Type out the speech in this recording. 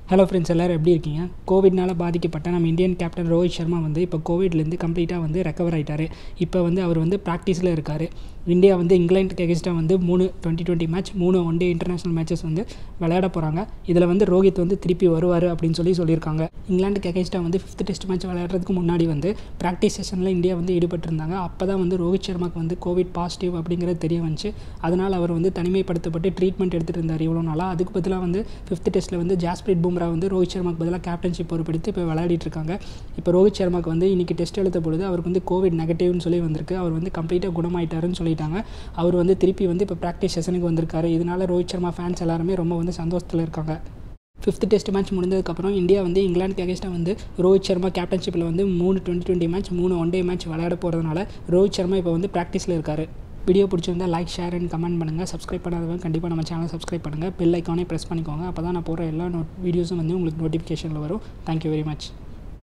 hello friends எல்லோரும் எப்படி இருக்கீங்க கோவிட்னால் பாதிக்கப்பட்ட நம்ம இந்தியன் கேப்டன் ரோஹித் சர்மா வந்து இப்போ கோவிட்லேருந்து கம்ப்ளீட்டாக வந்து ரெக்கவர் ஆகிட்டார் இப்போ வந்து அவர் வந்து ப்ராக்டிஸில் இருக்கார் இந்தியா வந்து இங்கிலாந்துக்கு எகென்ஸ்டாக வந்து மூணு டுவெண்ட்டி டுவெண்ட்டி மேட்ச் மூணு ஒன் டே இன்டர்நேஷனல் மேட்சஸ் வந்து விளையாட போகிறாங்க இதில் வந்து ரோஹித் வந்து திருப்பி வருவார் அப்படின்னு சொல்லி சொல்லியிருக்காங்க இங்கிலாந்துக்கு எகென்ஸ்டாக வந்து ஃபிஃப்த் டெஸ்ட் மேட்ச் விளையாடுறதுக்கு முன்னாடி வந்து ப்ராக்டிஸ் செஷனில் இந்தியா வந்து ஈடுபட்டிருந்தாங்க அப்போ தான் வந்து ரோஹித் சர்மாக்கு வந்து கோவிட் பாசிட்டிவ் அப்படிங்கிறது தெரிய வந்துச்சு அதனால் அவர் வந்து தனிமைப்படுத்தப்பட்டு ட்ரீட்மெண்ட் எடுத்துகிட்டு இருந்தார் இவ்வளோ நாளாக அதுக்கு பதிலாக வந்து ஃபிஃப்த் டெஸ்ட்டில் வந்து ஜாஸ்பிரிட் பும்ரா வந்து ரோஹித் சர்மாக்கு பதிலாக கேப்டன்ஷிப் பொறுப்படுத்தி இப்போ விளையாடிட்டு இருக்காங்க இப்போ ரோஹித் சர்மாக்கு வந்து இன்றைக்கி டெஸ்ட் எழுத பொழுது அவருக்கு வந்து கோவிட் நெகட்டிவ்னு சொல்லி வந்திருக்கு அவர் வந்து கம்ப்ளீட்டாக குணமாயிட்டாருன்னு சொல்லிட்டாங்க அவர் வந்து திருப்பி வந்து இப்போ ப்ராக்டிஸ் செஷனுக்கு வந்திருக்காரு இதனால ரோஹித் சர்மா ஃபேன்ஸ் எல்லாருமே ரொம்ப வந்து சந்தோஷத்தில் இருக்காங்க ஃபிஃப்த் டெஸ்ட் மேட்ச் முடிஞ்சதுக்கப்புறம் இந்தியா வந்து இங்கிலாந்துக்கு அகேன்ஸ்டாக வந்து ரோஹித் சர்மா கேப்டன்ஷிப்பில் வந்து மூணு டுவெண்ட்டி டுவெண்ட்டி மேட்ச் மூணு ஒன் டே மேட்ச் விளையாட போகிறதுனால ரோஹித் சர்மா இப்போ வந்து ப்ராக்டிஸில் இருக்கார் வீடியோ பிடிச்சிருந்தால் லைக் ஷேர் அண்ட் கமெண்ட் பண்ணுங்கள் சப்ஸ்கிரைப் பண்ணாதவங்க கண்டிப்பாக நம்ம சேனலை சப்ஸ்கிரைப் பண்ணுங்கள் பெல் ஐக்கானே ப்ரெஸ் பண்ணிக்கோங்க அப்போ தான் நான் போகிற எல்லா நோட் வீடியோஸும் வந்து உங்களுக்கு நோட்டிஃபிகேஷனில் வரும் தேங்க்யூ வெரி மச்